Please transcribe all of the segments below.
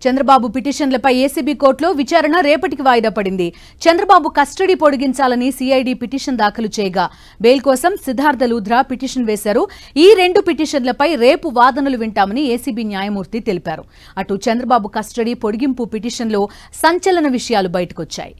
Chandrababu పిటిషన్లపై ACB కోర్టులో విచారణ రేపటికి వాయిదా పడింది చంద్రబాబు కస్టడీ పొడిగించాలని సిఐడి పిటిషన్ దాఖలు చేయగా బెయిల్ కోసం సిద్ధార్థ లూధ్రా పిటిషన్ వేశారు ఈ రెండు పిటిషన్లపై రేపు వాదనలు వింటామని ఏసీబీ న్యాయమూర్తి తెలిపారు అటు చంద్రబాబు కస్టడీ పొడిగింపు పిటిషన్లో సంచలన విషయాలు బయటకొచ్చాయి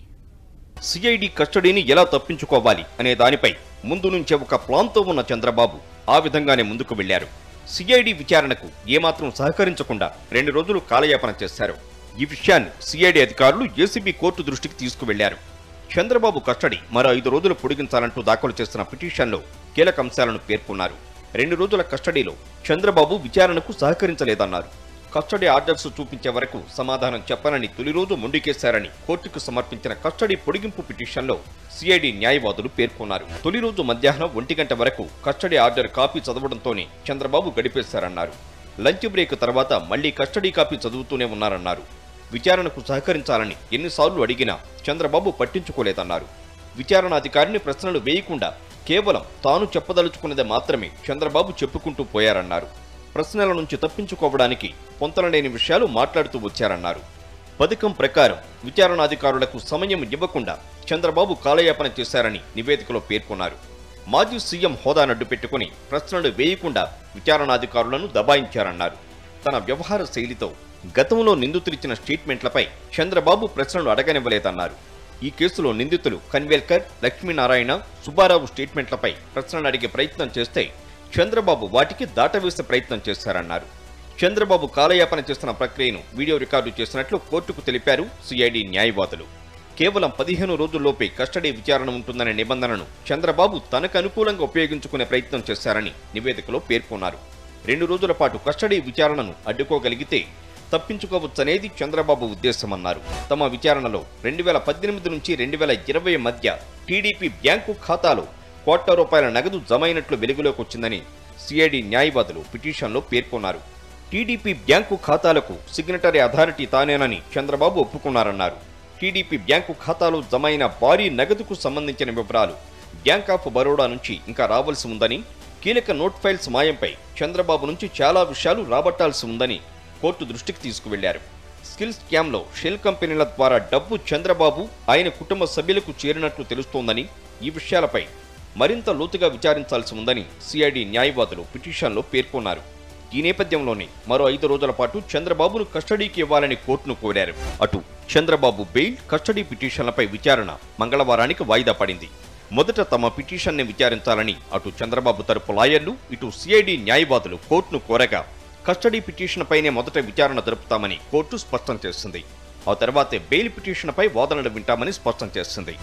సిఐడి కస్టడీని ఎలా తప్పించుకోవాలి అనే దానిపై ముందు నుంచే ఒక ప్లాన్తో ఉన్న చంద్రబాబు ఆ విధంగానే ముందుకు వెళ్లారు సిఐడి విచారణకు ఏమాత్రం సహకరించకుండా రెండు రోజులు కాలయాపన చేశారు ఈ విషయాన్ని సిఐడి అధికారులు ఏసీబీ కోర్టు దృష్టికి తీసుకువెళ్లారు చంద్రబాబు కస్టడీ మరో ఐదు రోజులు పొడిగించాలంటూ దాఖలు చేసిన పిటిషన్లో కీలక అంశాలను పేర్కొన్నారు రెండు రోజుల కస్టడీలో చంద్రబాబు విచారణకు సహకరించలేదన్నారు కస్టడీ ఆర్డర్స్ చూపించే వరకు సమాధానం చెప్పనని తొలి రోజు మొండికేశారని కోర్టుకు సమర్పించిన కస్టడీ పొడిగింపు పిటిషన్లో సిఐడి న్యాయవాదులు పేర్కొన్నారు తొలి రోజు మధ్యాహ్నం ఒంటి గంట వరకు కస్టడీ ఆర్డర్ కాపీ చదవడంతోనే చంద్రబాబు గడిపేశారన్నారు లంచ్ బ్రేక్ తర్వాత మళ్లీ కస్టడీ కాపీ చదువుతూనే ఉన్నారన్నారు విచారణకు సహకరించాలని ఎన్నిసార్లు అడిగినా చంద్రబాబు పట్టించుకోలేదన్నారు విచారణాధికారిని ప్రశ్నలు వేయకుండా కేవలం తాను చెప్పదలుచుకున్నదే మాత్రమే చంద్రబాబు చెప్పుకుంటూ పోయారన్నారు ప్రశ్నల నుంచి తప్పించుకోవడానికి పొంతనలేని విషయాలు మాట్లాడుతూ వచ్చారన్నారు పథకం ప్రకారం విచారణాధికారులకు సమయం ఇవ్వకుండా చంద్రబాబు కాలయాపన చేశారని నివేదికలో పేర్కొన్నారు మాజీ సీఎం హోదానడ్డు పెట్టుకుని ప్రశ్నలు వేయకుండా విచారణాధికారులను దబాయించారన్నారు తన వ్యవహార శైలితో గతంలో నిందితులిచ్చిన స్టేట్మెంట్లపై చంద్రబాబు ప్రశ్నలు అడగనివ్వలేదన్నారు ఈ కేసులో నిందితులు కన్వేల్కర్ లక్ష్మీనారాయణ సుబ్బారావు స్టేట్మెంట్లపై ప్రశ్నలు అడిగే ప్రయత్నం చేస్తే చంద్రబాబు వాటికి దాటవేసే ప్రయత్నం చేశారన్నారు చంద్రబాబు కాలయాపన చేస్తున్న ప్రక్రియను వీడియో రికార్డు చేసినట్లు కోర్టుకు తెలిపారు సిఐడి న్యాయవాదులు కేవలం పదిహేను రోజుల్లోపే కస్టడీ విచారణ ఉంటుందనే నిబంధనను చంద్రబాబు తనకు అనుకూలంగా ఉపయోగించుకునే ప్రయత్నం చేశారని నివేదికలో పేర్కొన్నారు రెండు రోజుల పాటు కస్టడీ విచారణను అడ్డుకోగలిగితే తప్పించుకోవచ్చనేది చంద్రబాబు ఉద్దేశమన్నారు తమ విచారణలో రెండు వేల పద్దెనిమిది నుంచి రెండు వేల ఇరవై మధ్య టీడీపీ బ్యాంకు ఖాతాలో కోట్ల రూపాయల నగదు జమైనట్లు వెలుగులోకి వచ్చిందని సిఐడి న్యాయవాదులు పిటిషన్లో పేర్కొన్నారు టీడీపీ బ్యాంకు ఖాతాలకు సిగ్నటరీ అథారిటీ తానేనని చంద్రబాబు ఒప్పుకున్నారన్నారు టీడీపీ బ్యాంకు ఖాతాలో జమైన భారీ నగదుకు సంబంధించిన వివరాలు బ్యాంక్ ఆఫ్ బరోడా నుంచి ఇంకా రావాల్సి ఉందని కీలక నోట్ ఫైల్స్ మాయంపై చంద్రబాబు నుంచి చాలా విషయాలు రాబట్టాల్సి ఉందని కోర్టు దృష్టికి తీసుకువెళ్లారు స్కిల్ స్కామ్లో షెల్ కంపెనీల ద్వారా డబ్బు చంద్రబాబు ఆయన కుటుంబ సభ్యులకు చేరినట్లు తెలుస్తోందని ఈ విషయాలపై మరింత లోతుగా విచారించాల్సి ఉందని సిఐడి న్యాయవాదులు పిటిషన్లో పేర్కొన్నారు ఈ నేపథ్యంలోనే మరో ఐదు రోజుల పాటు చంద్రబాబును కస్టడీకి ఇవ్వాలని కోర్టును కోరారు అటు చంద్రబాబు బెయిల్ కస్టడీ పిటిషన్లపై విచారణ మంగళవారానికి వాయిదా పడింది మొదట తమ పిటిషన్ని విచారించాలని అటు చంద్రబాబు తరపు లాయర్లు ఇటు సిఐడి న్యాయవాదులు కోర్టును కోరగా కస్టడీ పిటిషన్పైనే మొదట విచారణ జరుపుతామని కోర్టు స్పష్టం చేసింది ఆ తర్వాతే బెయిల్ పిటిషన్పై వాదనలు వింటామని స్పష్టం చేసింది